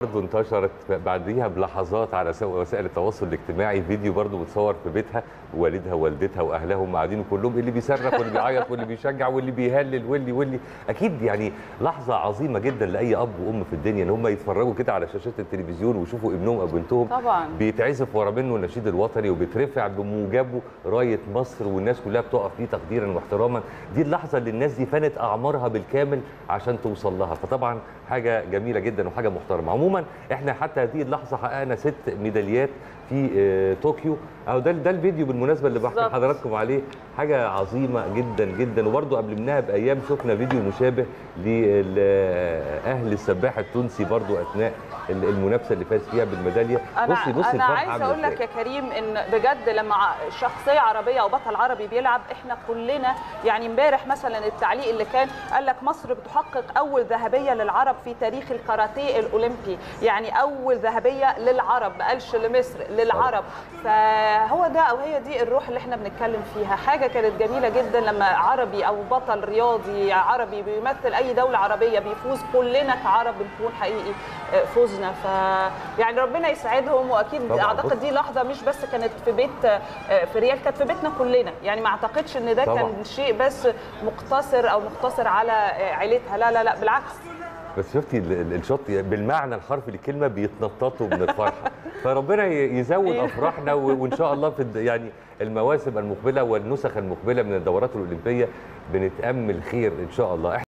برضه انتشرت بعديها بلحظات على سو- وسائل التواصل الاجتماعي فيديو برضه متصور في بيتها والدها ووالدتها واهلهم قاعدين كلهم اللي بيصرخ واللي بيعيط واللي بيشجع واللي بيهلل واللي واللي اكيد يعني لحظه عظيمه جدا لاي اب وام في الدنيا ان هم يتفرجوا كده على شاشات التلفزيون ويشوفوا ابنهم او بنتهم طبعا بيتعزف ورا منه النشيد الوطني وبيترفع بموجبه رايه مصر والناس كلها بتقف ليه تقديرا واحتراما دي اللحظه اللي الناس دي فنت اعمارها بالكامل عشان توصل لها فطبعا حاجه جميله جدا وحاجه محترمه عموما احنا حتى هذه اللحظه حققنا ست ميداليات في آه، طوكيو او ده ده الفيديو بالمناسبه اللي بحكي بالظبط. لحضراتكم عليه حاجه عظيمه جدا جدا وبرده قبل منها بايام شفنا فيديو مشابه لاهل السباح التونسي برضو اثناء المنافسه اللي فاز فيها بالميداليه انا بصي بصي انا الفرحة عايزه عاملة اقول لك إزاي. يا كريم ان بجد لما ع- شخصيه عربيه او بطل عربي بيلعب احنا كلنا يعني امبارح مثلا التعليق اللي كان قال لك مصر بتحقق اول ذهبيه للعرب في تاريخ الكاراتيه الاولمبي يعني اول ذهبيه للعرب ما قالش لمصر للعرب فهو ده او هي دي الروح اللي احنا بنتكلم فيها حاجه كانت جميله جدا لما عربي او بطل رياضي عربي بيمثل اي دوله عربيه بيفوز كلنا كعرب بنكون حقيقي آه، فوزنا ف يعني ربنا يسعدهم واكيد طبعاً. اعتقد دي لحظه مش بس كانت في بيت آه، في ريال كانت في بيتنا كلنا يعني ما اعتقدش ان ده طبعاً. كان شيء بس مقتصر او مقتصر على آه، عيلتها لا لا لا بالعكس بس شفتي ال- ال- الشوط بالمعنى الحرفي للكلمه بيتنططوا من الفرحه فربنا ي- يزود افراحنا و- وان شاء الله في الد- يعني المواسم المقبله والنسخ المقبله من الدورات الاولمبيه بنتامل خير ان شاء الله